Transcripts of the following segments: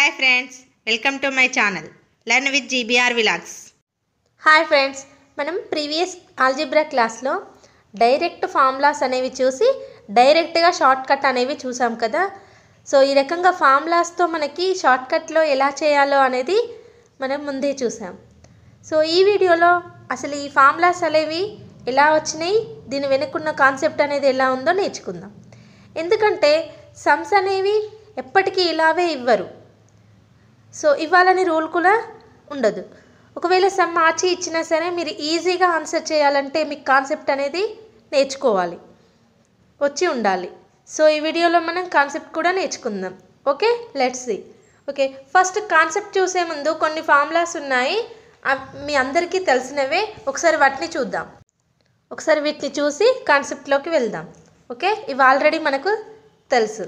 hi friends welcome to my channel learn with G B R vlogs hi friends మనం previous algebra క్లాస్లో direct formulas అనేవి చూసి డైరెక్ట్గా short cut అనేవి చూసాం కదా సో ఈ రకంగా ఫార్ములాస్తో మనకి షార్ట్ కట్లో ఎలా చేయాలో అనేది మనం ముందే చూసాం సో ఈ వీడియోలో అసలు ఈ ఫార్ములాస్ అనేవి ఎలా వచ్చినాయి దీని వెనుకున్న కాన్సెప్ట్ అనేది ఎలా ఉందో నేర్చుకుందాం ఎందుకంటే సమ్స్ అనేవి ఎప్పటికీ ఇలాగే ఇవ్వరు సో ఇవ్వాలని రూల్ కూడా ఉండదు ఒకవేళ సమ్ మార్చి ఇచ్చినా సరే మీరు ఈజీగా ఆన్సర్ చేయాలంటే మీకు కాన్సెప్ట్ అనేది నేర్చుకోవాలి వచ్చి ఉండాలి సో ఈ వీడియోలో మనం కాన్సెప్ట్ కూడా నేర్చుకుందాం okay let's see okay first concept చూసే ముందు కొన్ని ఫార్ములాస్ ఉన్నాయి అవ్- మీ అందరికీ తెలిసినవే ఒకసారి వాటిని చూద్దాం ఒకసారి వీటిని చూసి కాన్సెప్ట్లోకి వెళ్దాం ఓకే ఇవి ఆల్రెడీ మనకు తెలుసు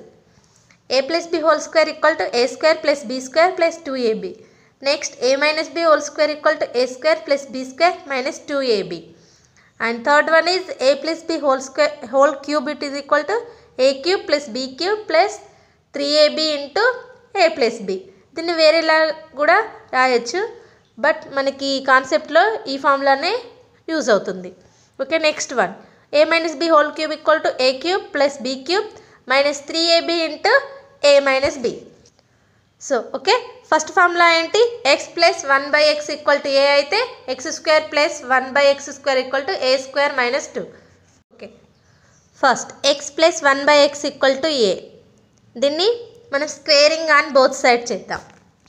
a plus B whole square equal to A square plus b square plus two a b next a minus b whole square equal to A square plus b square minus two a b and third one is a plus B whole square whole cube it is equal to A cube plus b cube plus three a b into a plus b దీన్ని వేరేలా కూడా రాయొచ్చు but మనకి ఈ కాన్సెప్ట్లో ఈ ఫార్ములానే use అవుతుంది okay next one a minus b whole cube equal to A cube plus b cube minus three a b into a minus b so okay first formula ఏంటి X plus one by X equal to ఏ అయితే x square plus one by x square equal to A square minus two okay first x plus one by X equal to a దీన్ని మనం squaring on both side చేద్దాం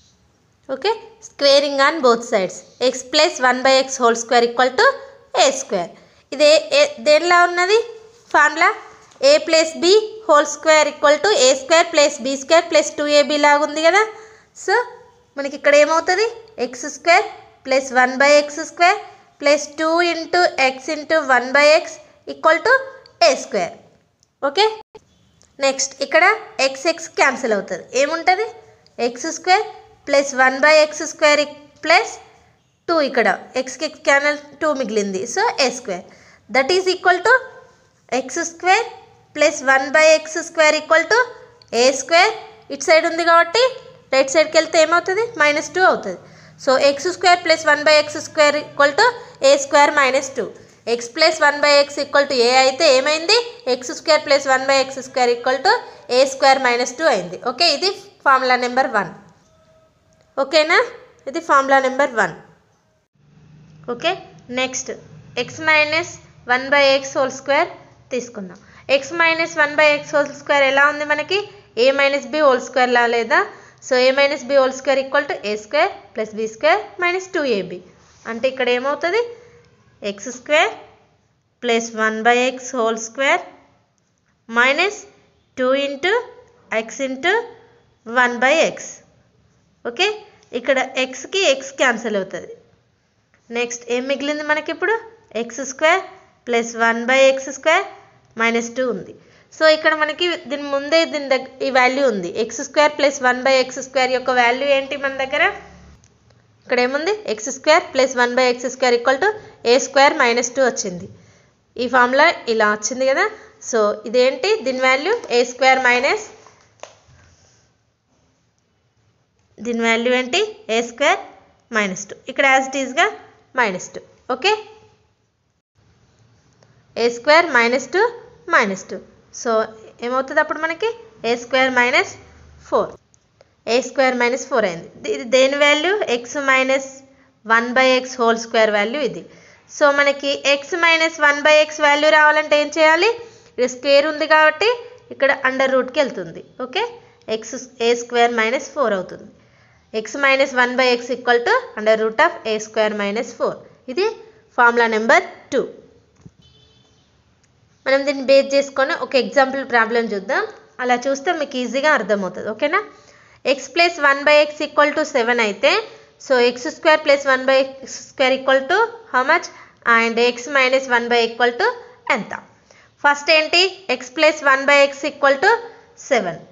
okay squaring on both sides x plus one by X whole square equal to A square ఇది ఏ- ఏ- దేనిలా ఉన్నది formula a plus B whole square equal to A square plus b square plus two a b లాగా ఉంది కదా so మనకి ఇక్కడ ఏమవుతుంది x square plus one by x square plus two into x into one by X equal to A square okay next ఇక్కడ x x cancel అవుతుంది ఏముంటుంది x square plus one by x square plus two ఇక్కడ ఎక్స్కి x cancel two మిగిలింది so a square that is equal to x square plus one by x square equal to A square ఇటు side ఉంది కాబట్టి right సైడ్కి వెళ్తే ఏమవుతుంది minus two అవుతుంది so x square plus one by x square equal to A square minus two x plus one by X equal to ఏ అయితే ఏమైంది X square plus one by x square equal to A square minus two అయింది okay ఇది formula number one ఓకేనా ఇది formula number one okay next x minus one by X whole square తీసుకుందాం x minus one by X whole square ఎలా ఉంది మనకి a minus b whole square లా లేదా so a minus b whole square equal to A square plus b square minus two a b అంటే ఇక్కడ ఏమవుతుంది x square plus one by X whole square minus two into x into one by x okay ఇక్కడ ఎక్స్కి X cancel అవుతుంది next ఏం మిగిలింది మనకి ఇప్పుడు x square plus one by x square minus two ఉంది సో ఇక్కడ మనకి దీని ముందే దీని దగ్గర ఈ వాల్యూ ఉంది x square plus one by x square యొక్క వాల్యూ ఏంటి మన దగ్గర ఇక్కడ ఏముంది x square plus one by x square equal to A square minus two వచ్చింది ఈ ఫార్ములా ఇలా వచ్చింది కదా సో ఇదేంటి దీని వాల్యూ ఏ స్క్వేర్ మైనస్ దీని వాల్యూ ఏంటి ఏ స్క్వేర్ మైనస్ టూ ఇక్కడ యాజ్ ఇట్ ఈస్గా minus two okay a square minus two minus two so ఏమవుతుంది అప్పుడు మనకి a square minus four a square minus four అయింది ది- ఇది దేని వాల్యూ x minus one by X whole square value ఇది సో మనకి x minus one by x value రావాలంటే ఏం చేయాలి ఇది స్క్వేర్ ఉంది కాబట్టి ఇక్కడ అండర్ రూట్కి వెళ్తుంది okay x a square minus four అవుతుంది x minus one by X equal to under root of a square minus four ఇది ఫార్ములా నెంబర్ టూ మనం దీన్ని బేస్ చేసుకొని ఒక ఎగ్జాంపుల్ ప్రాబ్లం చూద్దాం అలా చూస్తే మీకు ఈజీగా అర్థమవుతుంది ఓకేనా x plus one by X equal to seven అయితే so x square plus one by x square equal to how much and x minus one by equal to ఎంత ఫస్ట్ ఏంటి X plus one by X equal to seven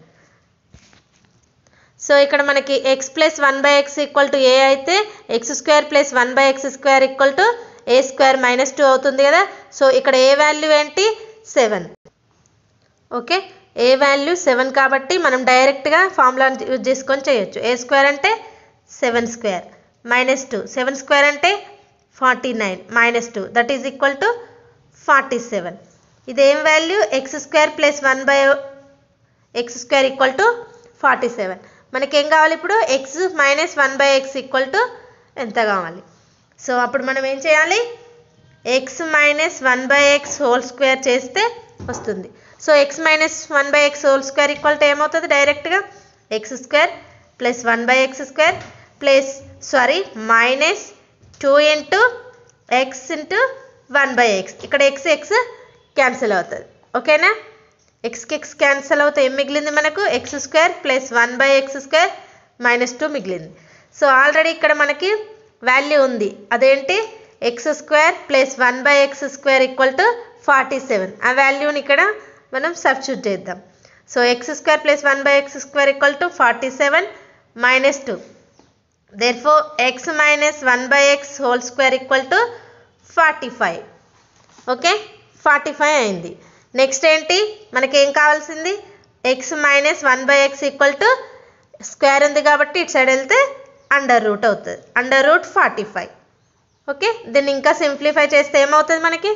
so ఇక్కడ మనకి x plus one by X equal to ఏ అయితే x square plus one by x square equal to A square minus two అవుతుంది కదా so ఇక్కడ a value ఏంటి seven okay a value seven కాబట్టి మనం డైరెక్ట్గా ఫార్ములా యూజ్ చేసుకొని చేయొచ్చు ఏ స్క్వేర్ అంటే seven square minus two seven square అంటే forty nine minus two that is equal to forty seven ఇదేం value x square plus one by x square equal to forty seven మనకేం కావాలి ఇప్పుడు x minus one by X equal to ఎంత కావాలి so అప్పుడు మనం ఏం చేయాలి x minus one by X whole square చేస్తే వస్తుంది so x minus one by X whole square equal to ఏమవుతుంది డైరెక్ట్గా x square plus one by x square plus sorry minus two into x into one by X ఇక్కడ x x cancel అవుతుంది ఓకేనా ఎక్స్కి X cancel అవుతే ఏం మిగిలింది మనకు x square plus one by x square minus two మిగిలింది so already ఇక్కడ మనకి వాల్యూ ఉంది అదేంటి x square plus one by x square equal to forty seven ఆ వాల్యూని ఇక్కడ మనం సబ్స్టిట్యూట్ చేద్దాం so x square plus one by x square equal to forty seven minus two therefore x minus one by X whole square equal to forty five okay forty five అయింది next ఏంటి మనకేం కావాల్సింది x minus one by X equal to square ఉంది కాబట్టి ఇటు side వెళ్తే under root అవుతుంది under root forty five okay దీన్ని ఇంకా సింప్లిఫై చేస్తే ఏమవుతుంది మనకి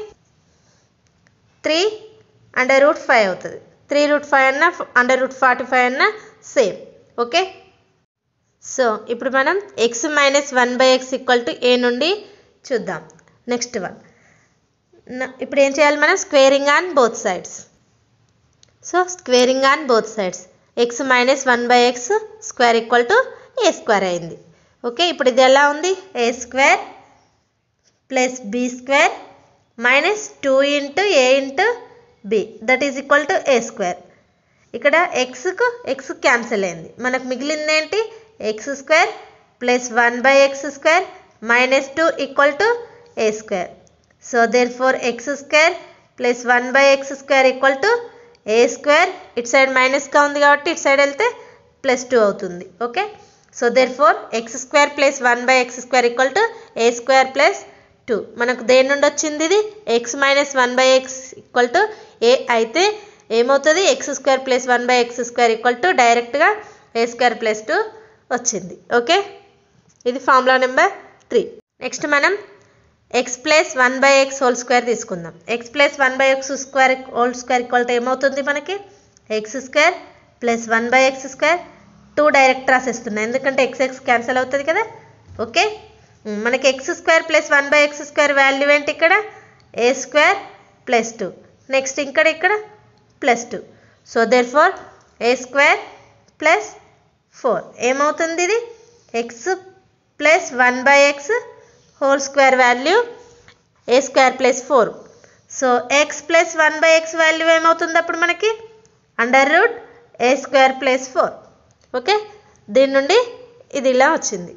త్రీ అండర్ రూట్ ఫైవ్ అవుతుంది త్రీ రూట్ ఫైవ్ అన్న అండర్ రూట్ ఫార్టీ ఫైవ్ అన్న సేమ్ ఓకే సో ఇప్పుడు మనం x minus one by X equal to a నుండి చూద్దాం నెక్స్ట్ వన్ ఇప్పుడు ఏం చేయాలి మనం squaring on both sides so squaring on both sides x minus one by x square equal to A square అయింది okay ఇప్పుడు ఇది ఎలా ఉంది ఏ square plus b square minus two into A into b that is equal to A square ఇక్కడ ఎక్స్కు x cancel అయింది మనకు మిగిలింది ఏంటి x square plus one by x square minus two equal to A square so therefore x square plus one by x square equal to A square ఇటు side మైనస్గా ఉంది కాబట్టి ఇటు సైడ్ వెళ్తే ప్లస్ టూ అవుతుంది okay so therefore x square plus one by x square equal to A square plus two మనకు దేని నుండి వచ్చింది ఇది x minus one by X equal to ఏ అయితే ఏమవుతుంది x square plus one by x square equal to డైరెక్ట్గా a square plus two వచ్చింది okay ఇది ఫార్ములా నెంబర్ త్రీ నెక్స్ట్ మనం x plus one by X whole square తీసుకుందాం x plus one by x square whole square equal to ఏమవుతుంది మనకి x square plus one by x square two direct రాసేస్తున్నాయి ఎందుకంటే x x cancel అవుతుంది కదా okay మనకి x square plus one by x square value ఏంటి ఇక్కడ a square plus two next ఇక్కడ ఇక్కడ plus two so therefore a square plus four ఏమవుతుంది ఇది x plus one by X whole square value a square plus four so x plus one by x value ఏమవుతుంది అప్పుడు మనకి under root a square plus four okay దీని నుండి ఇది ఇలా వచ్చింది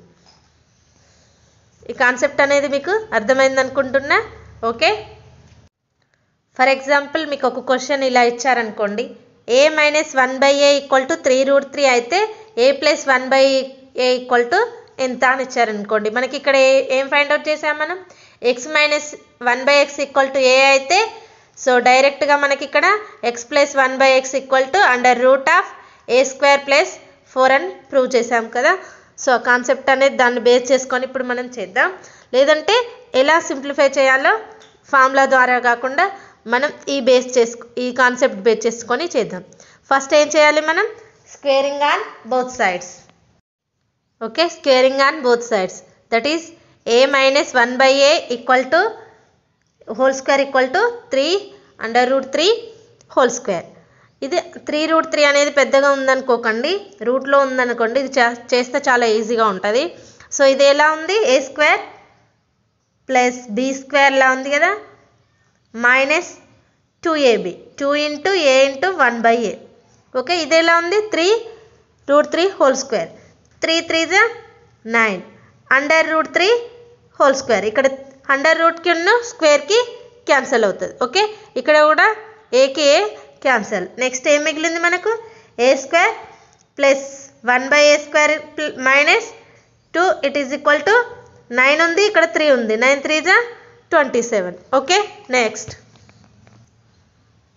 ఈ కాన్సెప్ట్ అనేది మీకు అర్థమైంది అనుకుంటున్నా ఓకే ఫర్ ఎగ్జాంపుల్ మీకు ఒక క్వశ్చన్ ఇలా ఇచ్చారనుకోండి a minus one by A equal to three root three అయితే a plus one by A equal to ఎంత అని ఇచ్చారనుకోండి మనకి ఇక్కడ ఏ ఏం ఫైండ్ అవుట్ చేసాం మనం x minus one by X equal to ఏ అయితే సో డైరెక్ట్గా మనకి ఇక్కడ X plus one by X equal to under root of a square plus four అని ప్రూవ్ చేసాం కదా సో కాన్సెప్ట్ అనేది దాన్ని బేస్ చేసుకొని ఇప్పుడు మనం చేద్దాం లేదంటే ఎలా సింప్లిఫై చేయాలో ఫార్ములా ద్వారా కాకుండా మనం ఈ బేస్ చేసుకు ఈ కాన్సెప్ట్ బేస్ చేసుకొని చేద్దాం ఫస్ట్ ఏం చేయాలి మనం squaring on both sides okay squaring on both sides that is a minus one by A equal to whole square equal to three under root three whole square ఇది three root three అనేది పెద్దగా ఉందనుకోకండి రూట్లో ఉందనుకోండి ఇది చే- చేస్తే చాలా ఈజీగా ఉంటుంది సో ఇది ఎలా ఉంది ఏ స్క్వేర్ ప్లస్ బి స్క్వేర్లా ఉంది కదా minus two AB two into A into one by A okay ఇది ఎలా ఉంది three root three whole square three three జా nine under root three whole square ఇక్కడ అండర్ రూట్కి ఉన్న స్క్వేర్కి క్యాన్సిల్ అవుతుంది ఓకే ఇక్కడ కూడా ఏకి ఏ క్యాన్సిల్ నెక్స్ట్ ఏం మిగిలింది మనకు A square plus one by A square minus two it is equal to nine ఉంది ఇక్కడ త్రీ ఉంది నైన్ త్రీ జా twenty seven okay next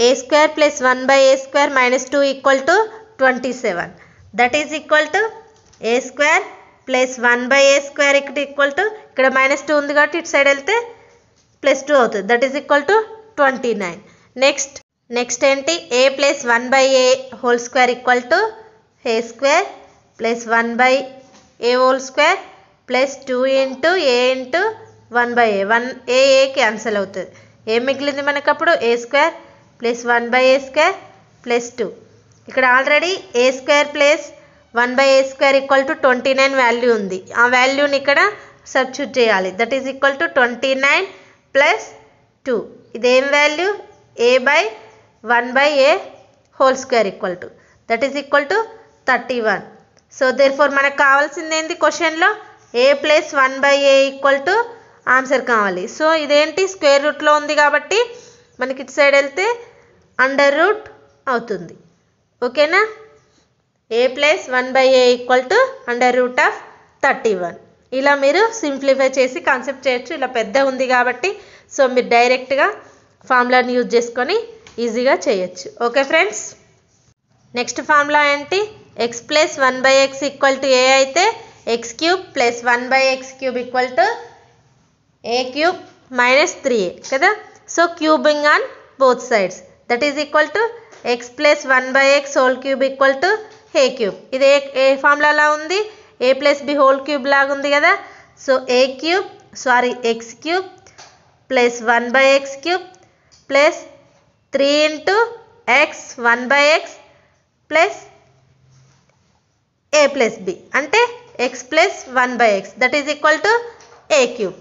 A square plus one by A square minus two equal to twenty seven that is equal to A square plus one by A square ఇక్కడ equal to ఇక్కడ minus two ఉంది కాబట్టి ఇటు side వెళ్తే plus two అవుతుంది that is equal to twenty nine next next ఏంటి A plus one by A whole square equal to A square plus one by A whole square plus two into A into one by A one A A cancel అవుతుంది ఏం మిగిలింది మనకు అప్పుడు A square plus one by A square plus two ఇక్కడ already A square plus one by A square equal to twenty nine value ఉంది ఆ వాల్యూని ఇక్కడ సబ్స్టిట్యూట్ చేయాలి that is equal to twenty nine plus two ఇదేం value A by one by A whole square equal to that is equal to thirty one so therefore మనకు కావాల్సింది ఏంటి క్వశ్చన్లో A plus one by A equal to answer కావాలి so ఇదేంటి square రూట్లో ఉంది కాబట్టి మనకి ఇటు సైడ్ వెళ్తే అండర్ రూట్ అవుతుంది ఓకేనా A plus one by A equal to under root of thirty one ఇలా మీరు సింప్లిఫై చేసి కాన్సెప్ట్ చేయొచ్చు ఇలా పెద్ద ఉంది కాబట్టి సో మీరు డైరెక్ట్గా ఫార్ములాని యూజ్ చేసుకొని ఈజీగా చేయొచ్చు ఓకే ఫ్రెండ్స్ నెక్స్ట్ ఫార్ములా ఏంటి X plus one by X equal to ఏ అయితే X cube plus one by X cube equal to A cube minus three A కదా so cubing on both sides that is equal to X plus one by X whole cube equal to A cube ఇది ఏ A ఫార్ములాలా ఉంది A plus B whole cube లాగా ఉంది కదా so A cube sorry X cube plus one by X cube plus three into X one by X plus A plus B అంటే X plus one by X that is equal to A cube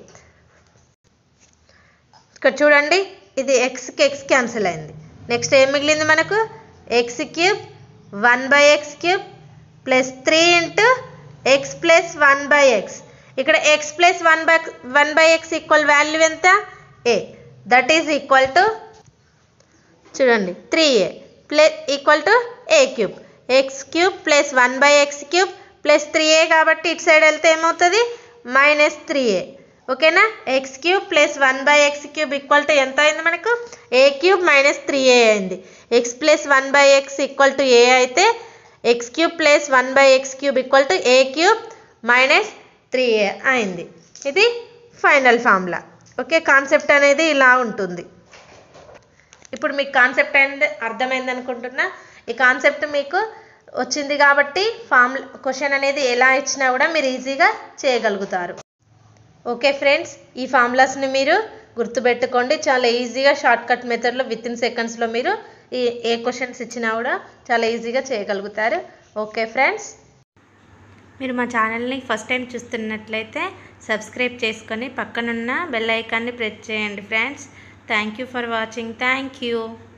ఇక్కడ చూడండి ఇది ఎక్స్కి X cancel అయింది next ఏం మిగిలింది మనకు X cube one by X cube plus three into X plus one by X ఇక్కడ X plus one by one by X equal value ఎంత A that is equal to చూడండి three A plus equal to A cube X cube plus one by X cube plus three A కాబట్టి ఇటు side వెళ్తే ఏమవుతుంది minus three A ఓకేనా X cube plus one by X cube equal to ఎంత అయింది మనకు A cube minus three A అయింది X plus one by X equal to ఏ అయితే X cube plus one by X cube equal to A cube minus three A అయింది ఇది final formula okay concept అనేది ఇలా ఉంటుంది ఇప్పుడు మీకు కాన్సెప్ట్ అయింది అర్థమైంది అనుకుంటున్నా ఈ కాన్సెప్ట్ మీకు వచ్చింది కాబట్టి ఫామ్ క్వశ్చన్ అనేది ఎలా ఇచ్చినా కూడా మీరు ఈజీగా చేయగలుగుతారు ఓకే ఫ్రెండ్స్ ఈ ఫార్ములాస్ని మీరు గుర్తుపెట్టుకోండి చాలా ఈజీగా షార్ట్ కట్ మెథడ్లో విత్ ఇన్ సెకండ్స్లో మీరు ఈ ఏ క్వశ్చన్స్ ఇచ్చినా కూడా చాలా ఈజీగా చేయగలుగుతారు ఓకే ఫ్రెండ్స్ మీరు మా ఛానల్ని ఫస్ట్ టైం చూస్తున్నట్లయితే సబ్స్క్రైబ్ చేసుకొని పక్కనున్న బెల్ ఐకాన్ని ప్రెస్ చేయండి friends thank you for watching thank you